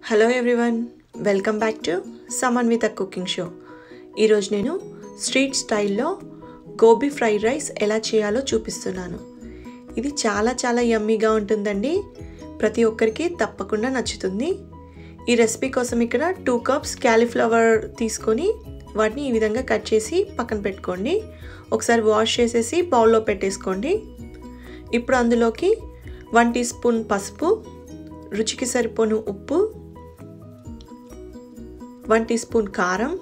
hello everyone welcome back to Samanvitha cooking show ఈరోజు నేను street స్టైల్లో గోబీ ఫ్రైడ్ రైస్ ఎలా చేయాలో చూపిస్తున్నాను ఇది చాలా చాలా యమ్మీగా ఉంటుందండి ప్రతి ఒక్కరికి తప్పకుండా నచ్చుతుంది ఈ రెసిపీ కోసం ఇక్కడ టూ కప్స్ క్యాలీఫ్లవర్ తీసుకొని వాటిని ఈ విధంగా కట్ చేసి పక్కన పెట్టుకోండి ఒకసారి వాష్ చేసేసి బౌల్లో పెట్టేసుకోండి ఇప్పుడు అందులోకి వన్ టీ స్పూన్ పసుపు రుచికి సరిపోను ఉప్పు వన్ టీ స్పూన్ కారం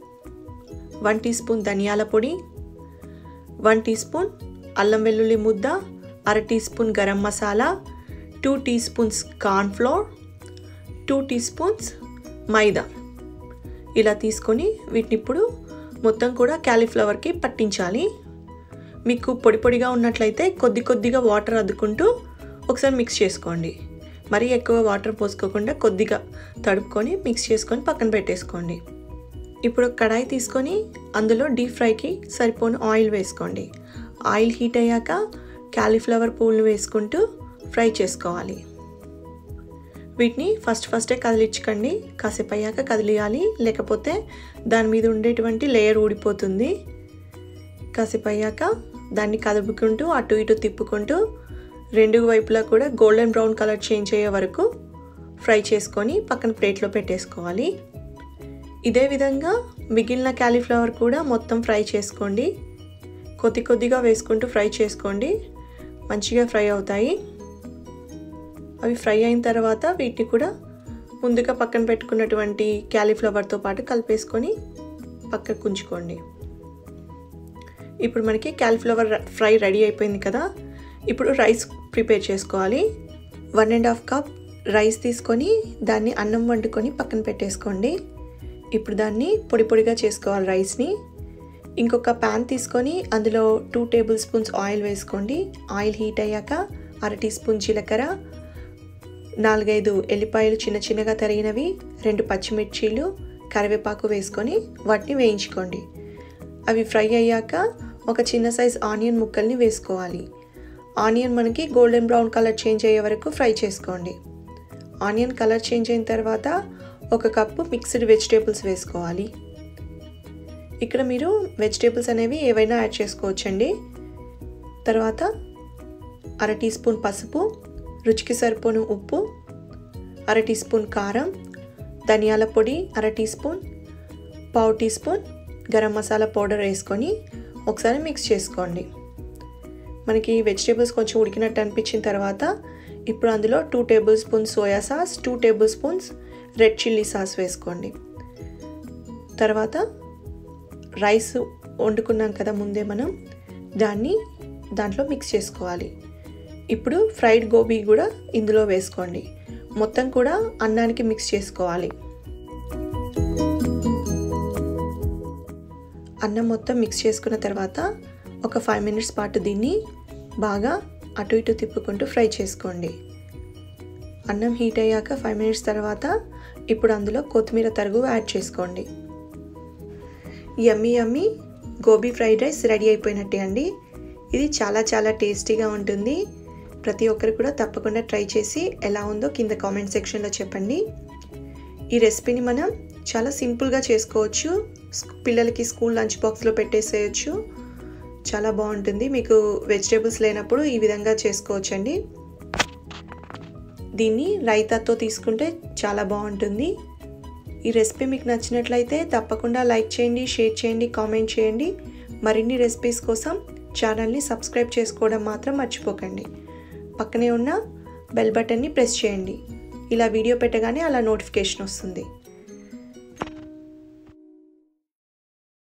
వన్ టీ స్పూన్ ధనియాల పొడి వన్ టీ స్పూన్ అల్లం వెల్లుల్లి ముద్ద అర teaspoon garam masala two teaspoons cornflour two teaspoons maida ఇలా తీసుకొని వీటిని ఇప్పుడు మొత్తం కూడా క్యాలీఫ్లవర్కి పట్టించాలి మీకు పొడి పొడిగా ఉన్నట్లయితే కొద్ది కొద్దిగా వాటర్ అద్దుకుంటూ ఒకసారి మిక్స్ చేసుకోండి మరీ ఎక్కువ వాటర్ పోసుకోకుండా కొద్దిగా తడుపుకొని మిక్స్ చేసుకొని పక్కన పెట్టేసుకోండి ఇప్పుడు కడాయి తీసుకొని అందులో డీప్ ఫ్రైకి సరిపోని ఆయిల్ వేసుకోండి ఆయిల్ హీట్ అయ్యాక క్యాలీఫ్లవర్ పూలను వేసుకుంటూ ఫ్రై చేసుకోవాలి వీటిని ఫస్ట్ ఫస్టే కదిలించకండి కాసేపు అయ్యాక కదిలియాలి లేకపోతే దాని మీద ఉండేటువంటి లేయర్ ఊడిపోతుంది కాసేపు అయ్యాక దాన్ని కదుపుకుంటూ అటు ఇటు తిప్పుకుంటూ రెండు వైపులా కూడా గోల్డెన్ బ్రౌన్ కలర్ చేంజ్ అయ్యే వరకు ఫ్రై చేసుకొని పక్కన ప్లేట్లో పెట్టేసుకోవాలి ఇదే విధంగా మిగిలిన క్యాలీఫ్లవర్ కూడా మొత్తం ఫ్రై చేసుకోండి కొద్ది కొద్దిగా వేసుకుంటూ ఫ్రై చేసుకోండి మంచిగా ఫ్రై అవుతాయి అవి ఫ్రై అయిన తర్వాత వీటిని కూడా ముందుగా పక్కన పెట్టుకున్నటువంటి క్యాలీఫ్లవర్తో పాటు కలిపేసుకొని పక్కకు ఉంచుకోండి ఇప్పుడు మనకి క్యాలీఫ్లవర్ ఫ్రై రెడీ అయిపోయింది కదా ఇప్పుడు రైస్ ప్రిపేర్ చేసుకోవాలి one and half cup rice తీసుకొని దాన్ని అన్నం వండుకొని పక్కన పెట్టేసుకోండి ఇప్పుడు దాన్ని పొడి పొడిగా చేసుకోవాలి రైస్ని ఇంకొక ప్యాన్ తీసుకొని అందులో టూ టేబుల్ స్పూన్స్ ఆయిల్ వేసుకోండి ఆయిల్ హీట్ అయ్యాక అర టీ స్పూన్ జీలకర్ర నాలుగైదు ఎల్లిపాయలు చిన్న చిన్నగా తరిగినవి రెండు పచ్చిమిర్చీలు కరివేపాకు వేసుకొని వాటిని వేయించుకోండి అవి ఫ్రై అయ్యాక ఒక చిన్న సైజ్ ఆనియన్ ముక్కల్ని వేసుకోవాలి ఆనియన్ మనకి గోల్డెన్ బ్రౌన్ కలర్ చేంజ్ అయ్యే వరకు ఫ్రై చేసుకోండి ఆనియన్ కలర్ చేంజ్ అయిన తర్వాత ఒక కప్పు మిక్స్డ్ వెజిటేబుల్స్ వేసుకోవాలి ఇక్కడ మీరు వెజిటేబుల్స్ అనేవి ఏవైనా యాడ్ చేసుకోవచ్చండి తర్వాత అర టీ స్పూన్ పసుపు రుచికి సరిపోను ఉప్పు అర టీ స్పూన్ కారం ధనియాల పొడి అర టీ స్పూన్ పావు teaspoon garam masala powder వేసుకొని ఒకసారి మిక్స్ చేసుకోండి మనకి వెజిటేబుల్స్ కొంచెం ఉడికినట్టు అనిపించిన తర్వాత ఇప్పుడు అందులో two tablespoons soya sauce two tablespoons red chilli sauce వేసుకోండి తర్వాత రైస్ వండుకున్నాం కదా ముందే మనం దాన్ని దాంట్లో మిక్స్ చేసుకోవాలి ఇప్పుడు ఫ్రైడ్ గోబీ కూడా ఇందులో వేసుకోండి మొత్తం కూడా అన్నానికి మిక్స్ చేసుకోవాలి అన్నం మొత్తం మిక్స్ చేసుకున్న తర్వాత ఒక ఫైవ్ మినిట్స్ పాటు దీన్ని బాగా అటు ఇటు తిప్పుకుంటూ ఫ్రై చేసుకోండి అన్నం హీట్ అయ్యాక ఫైవ్ మినిట్స్ తర్వాత ఇప్పుడు అందులో కొత్తిమీర తరుగు యాడ్ చేసుకోండి yummy yummy gobi fried rice ready అయిపోయినట్టే అండి ఇది చాలా చాలా టేస్టీగా ఉంటుంది ప్రతి ఒక్కరు కూడా తప్పకుండా ట్రై చేసి ఎలా ఉందో కింద కామెంట్ సెక్షన్లో చెప్పండి ఈ రెసిపీని మనం చాలా సింపుల్గా చేసుకోవచ్చు పిల్లలకి స్కూల్ లంచ్ బాక్స్లో పెట్టేసేయచ్చు చాలా బాగుంటుంది మీకు వెజిటేబుల్స్ లేనప్పుడు ఈ విధంగా చేసుకోవచ్చండి దీన్ని రైతాతో తీసుకుంటే చాలా బాగుంటుంది ఈ రెసిపీ మీకు నచ్చినట్లయితే తప్పకుండా లైక్ చేయండి షేర్ చేయండి కామెంట్ చేయండి మరిన్ని రెసిపీస్ కోసం ఛానల్ని సబ్స్క్రైబ్ చేసుకోవడం మాత్రం మర్చిపోకండి పక్కనే ఉన్న బెల్ బటన్ని ప్రెస్ చేయండి ఇలా వీడియో పెట్టగానే అలా నోటిఫికేషన్ వస్తుంది